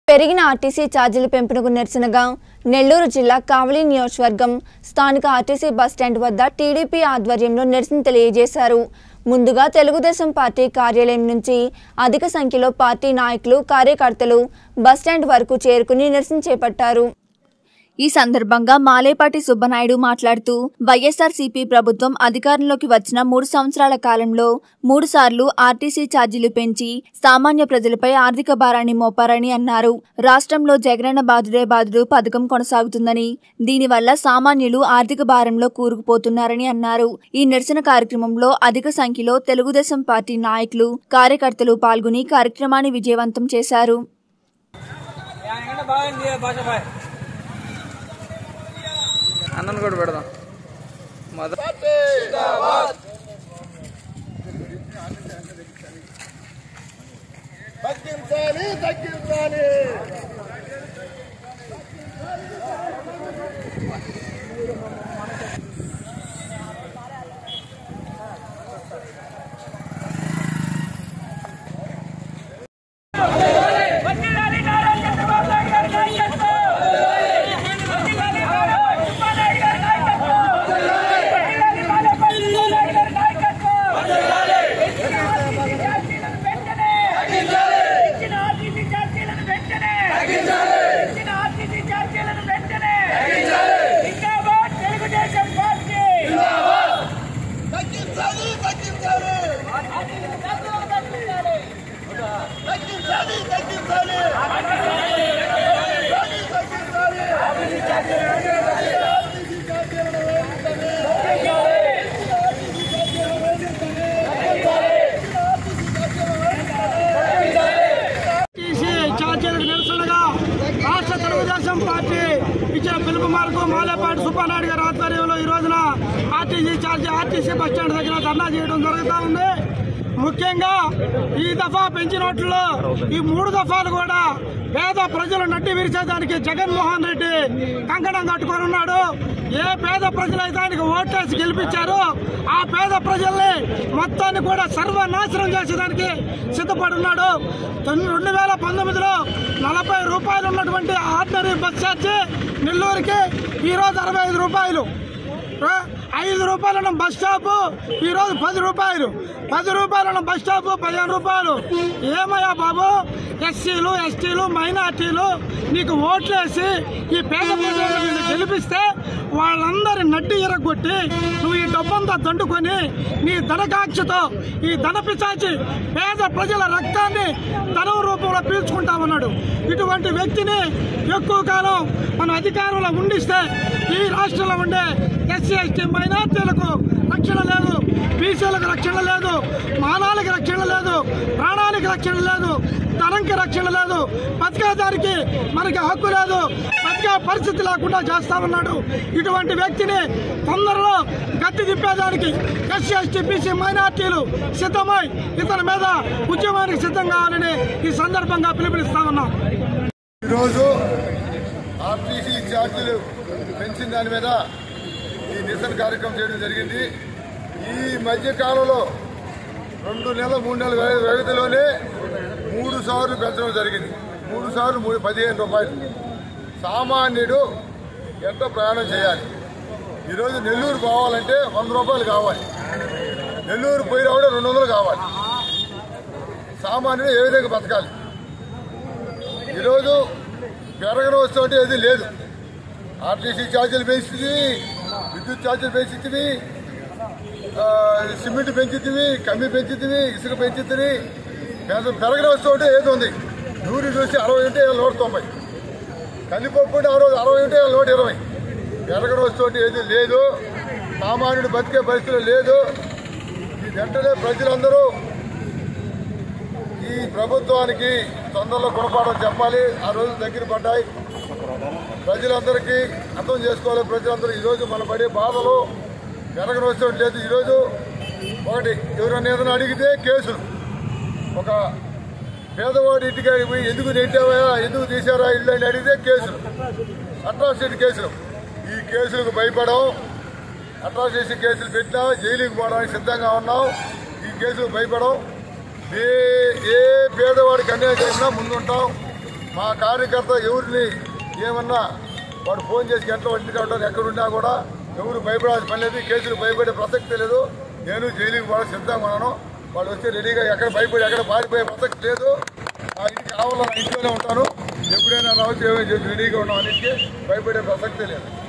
పెరిగిన ఆర్టీసీ ఛార్జీల పెంపునకు నిరసనగా నెల్లూరు జిల్లా కావలి నియోజకవర్గం స్థానిక ఆర్టీసీ బస్టాండ్ వద్ద టీడీపీ ఆధ్వర్యంలో నిరసన తెలియజేశారు ముందుగా తెలుగుదేశం పార్టీ కార్యాలయం నుంచి అధిక సంఖ్యలో పార్టీ నాయకులు కార్యకర్తలు బస్టాండ్ వరకు చేరుకుని నిరసన చేపట్టారు ఈ సందర్భంగా మాలేపాటి సుబ్బనాయుడు మాట్లాడుతూ వైఎస్ఆర్సీపీ ప్రభుత్వం అధికారంలోకి వచ్చిన మూడు సంవత్సరాల కాలంలో మూడు సార్లు ఆర్టీసీ ఛార్జీలు పెంచి సామాన్య ప్రజలపై ఆర్థిక భారాన్ని మోపారని అన్నారు రాష్ట్రంలో జగనన్న బాధుడే బాధుడు పథకం కొనసాగుతుందని దీనివల్ల సామాన్యులు ఆర్థిక భారంలో కూరుకుపోతున్నారని అన్నారు ఈ నిరసన కార్యక్రమంలో అధిక సంఖ్యలో తెలుగుదేశం పార్టీ నాయకులు కార్యకర్తలు పాల్గొని కార్యక్రమాన్ని విజయవంతం చేశారు ఎక్కడ బాగుంది భాష బాయ్ అన్నను కూడా పెడదాం మొదటి తగ్గించాలి తగ్గించాలి వడ్డీలాలి నారా చంద్రబాబు నాయుడు గారి నాయకత్వం వడ్డీలాలి నారా చంద్రబాబు నాయుడు గారి నాయకత్వం వడ్డీలాలి మాలేపల్లి నాయుడు గారి నాయకత్వం ఇచ్చిన ఆర్టీసీ ఛార్జీలను వెంటనే ఇచ్చిన ఆర్టీసీ ఛార్జీలను వెంటనే ఇచ్చిన ఆర్టీసీ ఛార్జీలను వెంటనే జిందాబాద్ తెలుగుదేశం పార్టీ తగ్గించాలి తగ్గించాలి తగ్గించాలి తగ్గించాలి తగ్గించాలి టీసీ ఛార్జీలకు నిరసనగా రాష్ట్ర తెలుగుదేశం పార్టీ ఇచ్చిన పిలుపు మేరకు మాలేపాటి సుబ్బానాయుడు గారి ఆధ్వర్యంలో ఈ రోజున ఆర్టీసీ ఛార్జీ ఆర్టీసీ బస్ స్టాండ్ దగ్గర ధర్నా చేయడం జరుగుతూ ఉంది ముఖ్యంగా ఈ దఫా పెంచినట్లు ఈ మూడు దఫాలు కూడా పేద ప్రజలు నడ్డి విరిచేదానికి జగన్మోహన్ రెడ్డి కంకణం కట్టుకొని ఉన్నాడు ఏ పేద ప్రజలైతే ఆయనకు ఓటేసి గెలిపించారో ఆ పేద ప్రజల్ని మొత్తాన్ని కూడా సర్వనాశనం చేసేదానికి సిద్ధపడి ఉన్నాడు రెండు వేల పంతొమ్మిదిలో నలభై రూపాయలు ఉన్నటువంటి ఆర్డినరీ బస్ ఛార్జీ నెల్లూరుకి ఈరోజు అరవై ఐదు రూపాయలు ఆ, ఐదు రూపాయలు ఉన్న బస్ స్టాప్ ఈ రోజు పది రూపాయలు పది రూపాయలు ఉన్న బస్ స్టాప్ పదిహేను రూపాయలు ఏమయ్యా బాబు ఎస్సీలు ఎస్టీలు మైనార్టీలు నీకు ఓట్లేసి ఈ పేద ప్రజలను వీళ్ళు గెలిపిస్తే వాళ్ళందరి నడ్డి ఇరగొట్టి నువ్వు ఈ డబ్బంతా దండుకొని నీ ధనకాంక్షతో ఈ ధన పిచాచి పేద ప్రజల రక్తాన్ని ధనం రూపంలో పీల్చుకుంటా ఉన్నాడు ఇటువంటి వ్యక్తిని ఎక్కువ కాలం మన అధికారంలో ఉండిస్తే ఈ రాష్ట్రంలో ఉండే ఎస్సీ ఎస్టీ మైనార్టీలకు రక్షణ లేదు బీసీలకు రక్షణ లేదు మానాలకి రక్షణ లేదు ప్రాణానికి రక్షణ లేదు ధనంకి రక్షణ లేదు బతికేదానికి మనకి హక్కు లేదు బతికే పరిస్థితి లేకుండా చేస్తా ఉన్నాడు ఇటువంటి వ్యక్తిని తొందరలో గట్టి తిప్పేదానికి ఎస్సీ ఎస్టీ బీసీ మైనార్టీలు సిద్ధమై ఇతని మీద ఉద్యమానికి సిద్ధం కావాలని ఈ సందర్భంగా పిలుపునిస్తా ఉన్నాం ఈరోజు ఆర్టీసీ ఛార్జీలు పెంచిన దాని మీద ఈ నిరసన కార్యక్రమం చేయడం జరిగింది ఈ మధ్య కాలంలో రెండు నెలల మూడు నెలల వ్యవ- వ్యవధిలోనే మూడు సార్లు పెంచడం జరిగింది మూడు సార్లు మూడు పదిహేను రూపాయలు సామాన్యుడు ఎంత ప్రయాణం చేయాలి ఈరోజు నెల్లూరు పోవాలంటే వంద రూపాయలు కావాలి నెల్లూరు పోయి రావడం రెండు వందలు కావాలి సామాన్యుడు ఏ విధంగా బతకాలి ఈరోజు పెరగని వస్తుంటే ఏది లేదు ఆర్టీసీ ఛార్జీలు పెంచుతుంది విద్యుత్ ఛార్జీలు పెంచుతుంది ఆ, సిమెంట్ పెంచుతుంది కమ్మి పెంచుతుంది ఇసుక పెంచుతుంది పెరగని వస్తుంటే ఏది ఉంది నూరు చూసి అరవై ఉంటే నూట తొంభై కందిపప్పు ఉంటే అరవై అరవై ఉంటే నూట ఇరవై పెరగని వస్తుంటే ఏది లేదు సామాన్యుడు బతికే పరిస్థితులు లేదు ఈ వెంటనే ప్రజలందరూ ఈ ప్రభుత్వానికి తొందరలో గుణపాఠం చెప్పాలి ఆ రోజు దగ్గర పడ్డాయి ప్రజలందరికీ అర్థం చేసుకోవాలి ప్రజలందరూ ఈరోజు మన పడే బాధలు పెరగని వస్తే లేదు ఈరోజు ఒకటి ఎవరైనా ఏదైనా అడిగితే కేసులు ఒక పేదవాడి ఇంటికి పోయి ఎందుకు నెట్టావా ఎందుకు తీసారా ఇల్లు అని అడిగితే కేసులు అట్రాసిటీ కేసులు ఈ కేసులకు భయపడం అట్రాసిటీ కేసులు పెట్టినా జైలుకి పోవడానికి సిద్ధంగా ఉన్నాం ఈ కేసులకు భయపడం ఏ ఏ పేదవాడికి అన్యాయం చేసినా ముందుంటాం మా కార్యకర్త ఎవరిని ఏమన్నా వాడు ఫోన్ చేసి గంటలో ఇంటికి ఉంటారు ఎక్కడున్నా కూడా ఎవరు భయపడాల్సిన పని లేదు కేసులు భయపడే ప్రసక్తి లేదు నేను జైలుకి కూడా సిద్ధంగా ఉన్నాను వాళ్ళు వచ్చి రెడీగా ఎక్కడ భయపడి ఎక్కడ పారిపోయే ప్రసక్తి లేదు ఆ ఇంటికి కావాలని ఇంట్లోనే ఉంటాను ఎప్పుడైనా రావచ్చు ఏమైనా చేసి రెడీగా ఉన్నాం అన్నింటికి భయపడే ప్రసక్తే లేదు